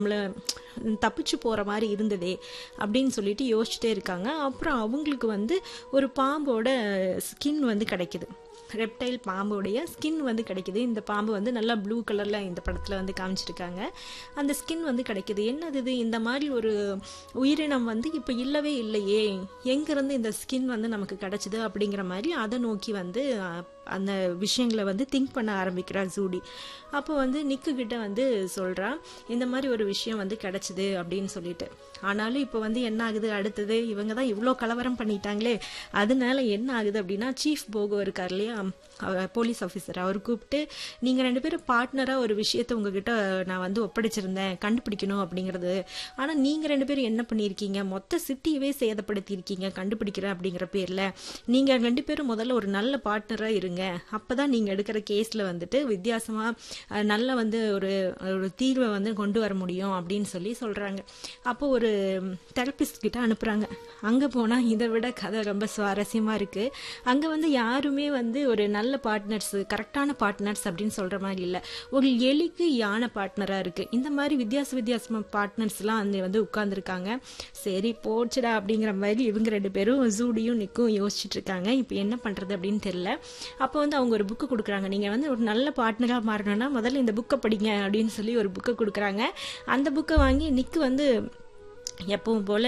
நம்மள தப்பிச்சு போகிற மாதிரி இருந்ததே அப்படின்னு சொல்லிட்டு யோசிச்சுட்டே இருக்காங்க அப்புறம் அவங்களுக்கு வந்து ஒரு பாம்போட ஸ்கின் வந்து கிடைக்குது ரெப்டைல் பாம்போடைய ஸ்கின் வந்து கிடைக்குது இந்த பாம்பு வந்து நல்லா ப்ளூ கலரில் இந்த படத்தில் வந்து காமிச்சிருக்காங்க அந்த ஸ்கின் வந்து கிடைக்குது என்னது இது இந்த மாதிரி ஒரு உயிரினம் வந்து இப்போ இல்லவே இல்லையே எங்கேருந்து இந்த ஸ்கின் வந்து நமக்கு கிடைச்சிது அப்படிங்கிற மாதிரி அதை நோக்கி வந்து அஹ், அந்த விஷயங்களை வந்து திங்க் பண்ண ஆரம்பிக்கிறா ஜூடி அப்போ வந்து நிக்கு கிட்ட வந்து சொல்றா இந்த மாதிரி ஒரு விஷயம் வந்து கிடைச்சிது அப்படின்னு சொல்லிட்டு ஆனாலும் இப்போ வந்து என்ன ஆகுது அடுத்தது இவங்க தான் இவ்வளோ கலவரம் பண்ணிட்டாங்களே அதனால என்ன ஆகுது அப்படின்னா சீஃப் போகோ இருக்கார் இல்லையா அவர் போலீஸ் ஆஃபீஸர் அவர் கூப்பிட்டு நீங்கள் ரெண்டு பேரும் பார்ட்னராக ஒரு விஷயத்தை உங்ககிட்ட நான் வந்து ஒப்படைச்சிருந்தேன் கண்டுபிடிக்கணும் அப்படிங்கிறது ஆனால் நீங்கள் ரெண்டு பேரும் என்ன பண்ணியிருக்கீங்க மொத்த சிட்டியவே சேதப்படுத்தியிருக்கீங்க கண்டுபிடிக்கிறேன் அப்படிங்கிற பேரில் நீங்கள் ரெண்டு பேரும் முதல்ல ஒரு நல்ல பார்ட்னராக இருங்க அப்போ தான் நீங்கள் எடுக்கிற கேஸில் வந்துட்டு வித்தியாசமாக நல்ல வந்து ஒரு ஒரு தீர்வை வந்து கொண்டு வர முடியும் அப்படின்னு சொல்லி சொல்கிறாங்க அப்போ ஒரு தெரபிஸ்ட் கிட்ட அனுப்புகிறாங்க அங்கே போனால் இதை விட கதை ரொம்ப சுவாரஸ்யமாக இருக்குது அங்கே வந்து யாருமே வந்து ஒரு நல்ல பார்ட்னர்ஸ் கரெக்டான பார்ட்னர்ஸ் அப்படின்னு சொல்கிற மாதிரி இல்லை ஒரு எலிக்கு யானை பார்ட்னராக இருக்குது இந்த மாதிரி வித்தியாச வித்தியாசமாக பார்ட்னர்ஸ்லாம் அங்கே வந்து உட்காந்துருக்காங்க சரி போச்சுடா அப்படிங்கிற மாதிரி இவங்க ரெண்டு பேரும் ஜூடியும் நிக்கும் யோசிச்சுட்டு இருக்காங்க இப்போ என்ன பண்ணுறது அப்படின்னு தெரியல அப்போ வந்து அவங்க ஒரு புக்கு கொடுக்குறாங்க நீங்கள் வந்து ஒரு நல்ல பார்ட்னராக மாறணும்னா முதல்ல இந்த புக்கை படிங்க அப்படின்னு சொல்லி ஒரு புக்கை கொடுக்குறாங்க அந்த புக்கை வாங்கி நிக்கு வந்து எப்பவும் போல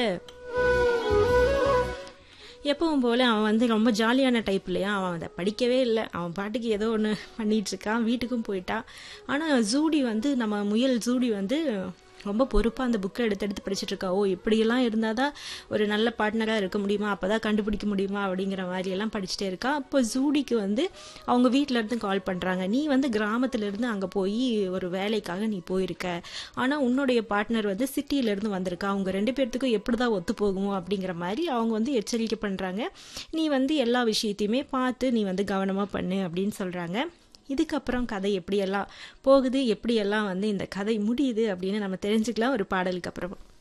எப்பவும் போல அவன் வந்து ரொம்ப ஜாலியான டைப் இல்லையா அவன் அதை படிக்கவே இல்லை அவன் பாட்டுக்கு ஏதோ ஒன்று பண்ணிட்டு இருக்கான் வீட்டுக்கும் போயிட்டா ஆனால் ஜூடி வந்து நம்ம முயல் ஜூடி வந்து ரொம்ப பொறுப்பாக அந்த புக்கை எடுத்து எடுத்து படிச்சுட்டு இருக்கா ஓ இப்படியெல்லாம் இருந்தால் தான் ஒரு நல்ல பார்ட்னராக இருக்க முடியுமா அப்போ தான் கண்டுபிடிக்க முடியுமா அப்படிங்கிற மாதிரி எல்லாம் படிச்சுட்டே இருக்கா அப்போ ஜூடிக்கு வந்து அவங்க வீட்ல இருந்து கால் பண்ணுறாங்க நீ வந்து கிராமத்துல இருந்து அங்கே போய் ஒரு வேலைக்காக நீ போயிருக்க ஆனால் உன்னுடைய பார்ட்னர் வந்து சிட்டியில இருந்து வந்திருக்கா அவங்க ரெண்டு பேர்த்துக்கும் எப்படி தான் ஒத்து போகுமோ அப்படிங்கிற மாதிரி அவங்க வந்து எச்சரிக்கை பண்ணுறாங்க நீ வந்து எல்லா விஷயத்தையுமே பார்த்து நீ வந்து கவனமாக பண்ணு அப்படின்னு சொல்கிறாங்க இதுக்கப்புறம் கதை எப்படியெல்லாம் போகுது எப்படியெல்லாம் வந்து இந்த கதை முடியுது அப்படின்னு நம்ம தெரிஞ்சுக்கலாம் ஒரு பாடலுக்கு அப்புறம்